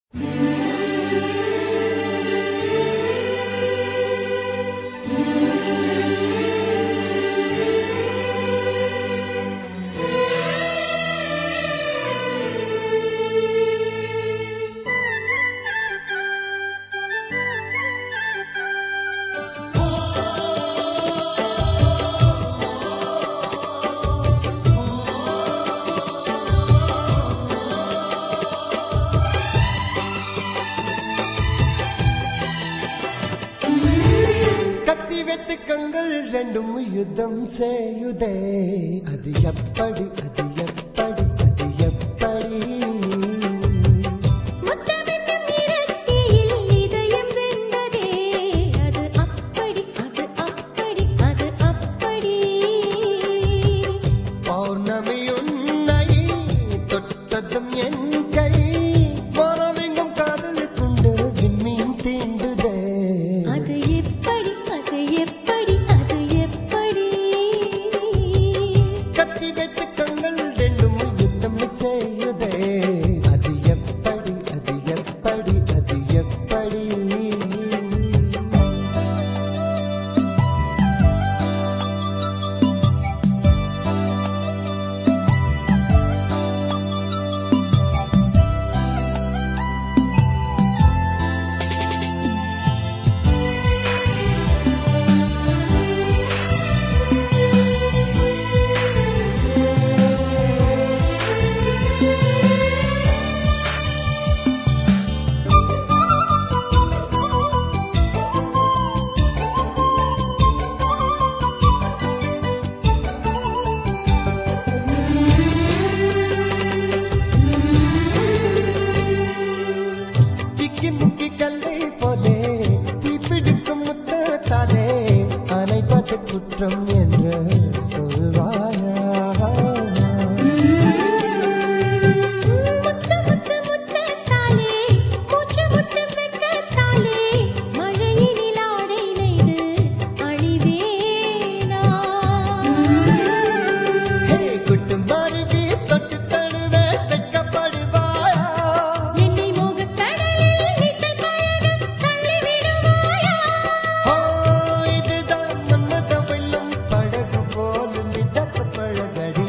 கங்கள் ரெண்டும் யுத்தம் செய்யுதே அது எப்படி அது எப்படி அது எப்படி முத்தமிடும் இரத்தியில் இதயம் வெந்ததே அது அப்படி அது அப்படி அது அப்படி பௌர்ணமி உன்னை தொட்டதும் என் கை மரமெங்கும் காதலுக்குண்டு விண்மீன் தீண்டுதே அது எப்படி அது எப்படி அது எப்படி கத்தி வைத்து கங்கள் ரெண்டும் யுத்தம் செய்யுதே அது எப்படி அது எப்படி அது எப்படி சிக்கி முக்கி கல்லை போலே தீப்பிடிக்கும் முத்தத்தாலே அணைப்பது குற்றம் என்று சொல்வாயா முத்து முத்து முத்தத்தாலே மூச்சு முட்டு வெட்கத்தாலே மழையினில் ஆடை நெய்து அழிவேனா ஹே குட்டு மருவி தொட்டு தழுவே வெட்கப்படுவாயா என்னை மோகக் கடலில் நீச்சல் பழக தள்ளிவிடுவாயா ஓ இதுதான் மன்மத வெள்ளம் படகு போல மிதக்க பழகடி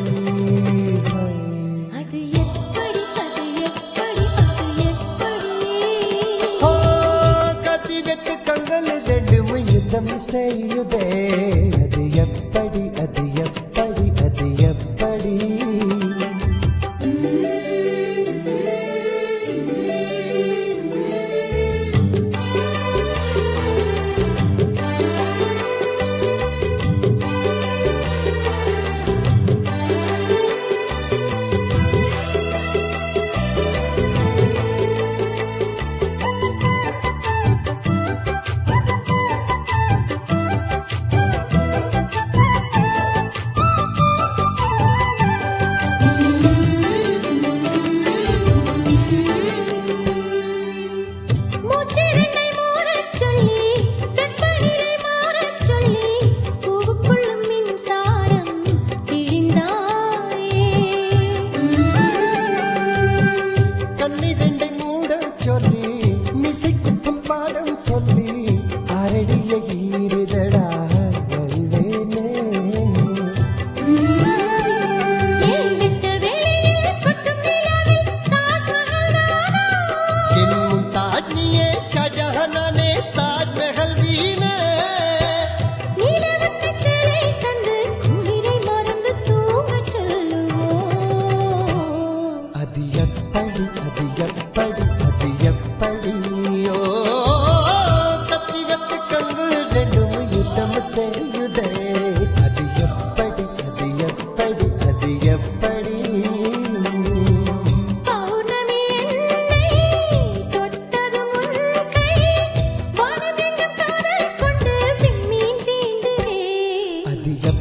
அது எப்படி அது எப்படி அது எப்படி ஓ கத்தி வெத்து கங்கள் ரெண்டும் யுத்தம் செய்யுதே அது எப்படி அது எப்படி அது எப்படி மூச்சிரண்டை மாறச் சொல்லி வெப்பநிலை மாறச் சொல்லி பூவுக்குள்ளும் மின்சாரம் இழிந்தாயே கண்ணிரண்டை மூட சொல்லி மிசை குத்தும் பாடம் சொல்லி அரடிய ஈரிதடா வெல்வேனே ஏன் விட்ட வேளையில் கொட்டும் நிலாவில் தாஜ்மஹல் தானா இன்னும் தாஜ்னியே ஷாஜஹானே தாஜ்மஹல் வீணே நிலவுக்குச் சிலை தந்து குளிரை மறந்து தூங்கச் சொல்லுவோம் அது எப்படி அது எப்படி அது எப்படி ஓ கத்தி வெத்து கங்கு ரெண்டும் யுத்தம் செய்யுதே அது எப்படி அது எப்படி அது எப்படி பௌர்ணமி என்னை தொட்டதும் உன் கை வானமெங்கும் காதல் கொண்டு விண்மீன் தீண்டுதே அது